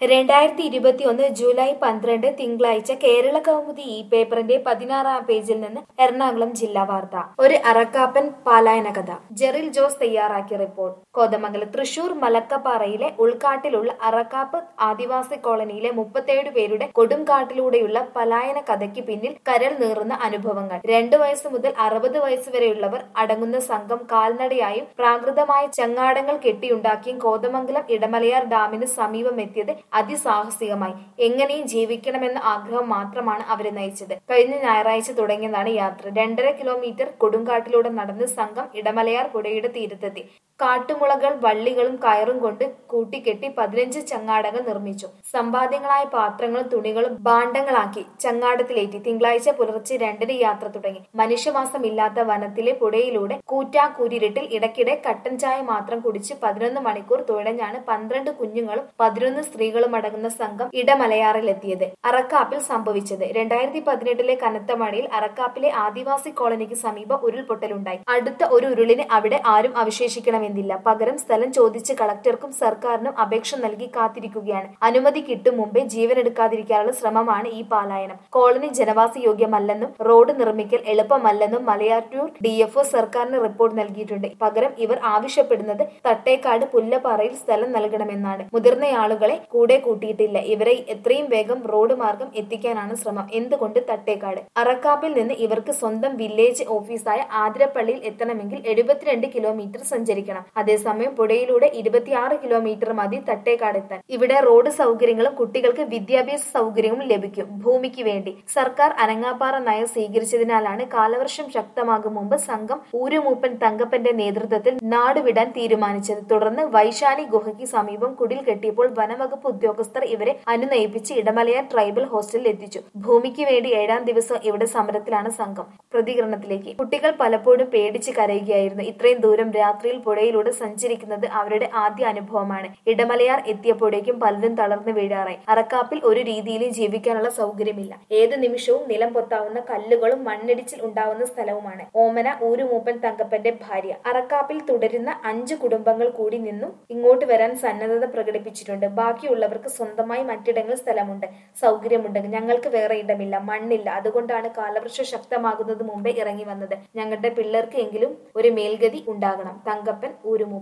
രണ്ടായിരത്തി ഇരുപത്തിയൊന്ന് ജൂലൈ പന്ത്രണ്ട് തിങ്കളാഴ്ച കേരള കൗമുദി ഈ പേപ്പറിന്റെ പതിനാറാം പേജിൽ നിന്ന് എറണാകുളം ജില്ലാ വാർത്ത ഒരു അറക്കാപ്പൻ പാലായന കഥ ജെറിൽ ജോസ് തയ്യാറാക്കിയ റിപ്പോർട്ട് കോതമംഗലം തൃശൂർ മലക്കപ്പാറയിലെ ഉൾക്കാട്ടിലുള്ള അറക്കാപ്പ് ആദിവാസി കോളനിയിലെ മുപ്പത്തേഴ് പേരുടെ കൊടുംകാട്ടിലൂടെയുള്ള പലായന കഥയ്ക്ക് പിന്നിൽ കരൾ നീറുന്ന അനുഭവങ്ങൾ രണ്ടു വയസ്സ് മുതൽ അറുപത് വയസ്സ് വരെയുള്ളവർ അടങ്ങുന്ന സംഘം കാൽനടയായും പ്രാകൃതമായ ചങ്ങാടങ്ങൾ കെട്ടിയുണ്ടാക്കിയും കോതമംഗലം ഇടമലയാർ ഡാമിന് സമീപം എത്തിയത് അതിസാഹസികമായി എങ്ങനെയും ജീവിക്കണമെന്ന ആഗ്രഹം മാത്രമാണ് അവരെ നയിച്ചത് കഴിഞ്ഞ ഞായറാഴ്ച തുടങ്ങിയതാണ് യാത്ര രണ്ടര കിലോമീറ്റർ കൊടുങ്കാട്ടിലൂടെ നടന്ന് സംഘം ഇടമലയാർ പുഴയുടെ തീരത്തെത്തി കാട്ടുമുളകൾ വള്ളികളും കയറും കൊണ്ട് കൂട്ടിക്കെട്ടി പതിനഞ്ച് ചങ്ങാടങ്ങൾ നിർമ്മിച്ചു സമ്പാദ്യങ്ങളായ പാത്രങ്ങളും തുണികളും ഭാണ്ഡങ്ങളാക്കി ചങ്ങാടത്തിലേറ്റി തിങ്കളാഴ്ച പുലർച്ചെ രണ്ടിന് യാത്ര തുടങ്ങി മനുഷ്യവാസമില്ലാത്ത വനത്തിലെ പുഴയിലൂടെ കൂറ്റാക്കൂരിരുട്ടിൽ ഇടയ്ക്കിടെ കട്ടൻ ചായ മാത്രം കുടിച്ച് പതിനൊന്ന് മണിക്കൂർ തുഴഞ്ഞാണ് പന്ത്രണ്ട് കുഞ്ഞുങ്ങളും പതിനൊന്ന് സ്ത്രീകളും അടങ്ങുന്ന സംഘം ഇടമലയാറിലെത്തിയത് അറക്കാപ്പിൽ സംഭവിച്ചത് രണ്ടായിരത്തി പതിനെട്ടിലെ കനത്ത മഴയിൽ അറക്കാപ്പിലെ ആദിവാസി കോളനിക്ക് സമീപം ഉരുൾപൊട്ടലുണ്ടായി അടുത്ത ഒരു ഉരുളിന് അവിടെ ആരും അവശേഷിക്കണമെന്നില്ല പകരം സ്ഥലം ചോദിച്ച് കളക്ടർക്കും സർക്കാരിനും അപേക്ഷ നൽകി കാത്തിരിക്കുകയാണ് അനുമതി കിട്ടും മുമ്പേ ജീവനെടുക്കാതിരിക്കാനുള്ള ശ്രമമാണ് ഈ പാലായനം കോളനി ജനവാസ യോഗ്യമല്ലെന്നും റോഡ് നിർമ്മിക്കൽ എളുപ്പമല്ലെന്നും മലയാറ്റൂർ ഡിഎഫ്ഒ സർക്കാരിന് റിപ്പോർട്ട് നൽകിയിട്ടുണ്ട് പകരം ഇവർ ആവശ്യപ്പെടുന്നത് തട്ടേക്കാട് പുല്ലപ്പാറയിൽ സ്ഥലം നൽകണമെന്നാണ് മുതിർന്ന ആളുകളെ കൂടെ കൂട്ടിയിട്ടില്ല ഇവരെ എത്രയും വേഗം റോഡ് മാർഗം എത്തിക്കാനാണ് ശ്രമം എന്തുകൊണ്ട് തട്ടേക്കാട് അറക്കാപ്പിൽ നിന്ന് ഇവർക്ക് സ്വന്തം വില്ലേജ് ഓഫീസായ ആതിരപ്പള്ളിയിൽ എത്തണമെങ്കിൽ എഴുപത്തിരണ്ട് കിലോമീറ്റർ സഞ്ചരിക്കണം അതേസമയം പുഴയിലൂടെ ഇരുപത്തിയാറ് കിലോമീറ്റർ മതി തട്ടേക്കാട് എത്താൻ ഇവിടെ റോഡ് സൗകര്യങ്ങളും കുട്ടികൾക്ക് വിദ്യാഭ്യാസ സൗകര്യങ്ങളും ലഭിക്കും ഭൂമിക്ക് വേണ്ടി സർക്കാർ അനങ്ങാപ്പാറ നയം സ്വീകരിച്ചതിനാലാണ് കാലവർഷം ശക്തമാകും മുമ്പ് സംഘം ഊരുമൂപ്പൻ തങ്കപ്പന്റെ നേതൃത്വത്തിൽ നാടുവിടാൻ തീരുമാനിച്ചത് തുടർന്ന് വൈശാലി ഗുഹയ്ക്ക് സമീപം കുടിൽ കെട്ടിയപ്പോൾ വനവകുപ്പ് ഉദ്യോഗസ്ഥർ ഇവരെ അനുനയിപ്പിച്ച് ഇടമലയാർ ട്രൈബൽ ഹോസ്റ്റലിൽ എത്തിച്ചു ഭൂമിക്ക് വേണ്ടി ഏഴാം ദിവസം ഇവിടെ സമരത്തിലാണ് സംഘം പ്രതികരണത്തിലേക്ക് കുട്ടികൾ പലപ്പോഴും പേടിച്ച് കരയുകയായിരുന്നു ഇത്രയും ദൂരം രാത്രിയിൽ പുഴയിലൂടെ സഞ്ചരിക്കുന്നത് അവരുടെ ആദ്യ അനുഭവമാണ് ഇടമലയാർ എത്തിയപ്പോഴേക്കും പലരും തളർന്നു വീഴാറായി അറക്കാപ്പിൽ ഒരു രീതിയിലും ജീവിക്കാനുള്ള സൗകര്യമില്ല ഏത് നിമിഷവും നിലം പൊത്താവുന്ന കല്ലുകളും മണ്ണിടിച്ചിൽ ഉണ്ടാവുന്ന സ്ഥലവുമാണ് ഓമന ഊരുമൂപ്പൻ തങ്കപ്പന്റെ ഭാര്യ അറക്കാപ്പിൽ തുടരുന്ന അഞ്ച് കുടുംബങ്ങൾ കൂടി നിന്നും ഇങ്ങോട്ട് വരാൻ സന്നദ്ധത പ്രകടിപ്പിച്ചിട്ടുണ്ട് ബാക്കിയുള്ളവർക്ക് സ്വന്തമായി മറ്റിടങ്ങളിൽ സ്ഥലമുണ്ട് സൗകര്യമുണ്ട് ഞങ്ങൾക്ക് വേറെ ഇടമില്ല മണ്ണില്ല അതുകൊണ്ടാണ് കാലവർഷം ശക്തമാകുന്നത് മുമ്പേ ഇറങ്ങി വന്നത് ഞങ്ങളുടെ പിള്ളേർക്ക് എങ്കിലും ഒരു മേൽഗതി ഉണ്ടാകണം തങ്കപ്പൻ ഊരുമൂപ്പൻ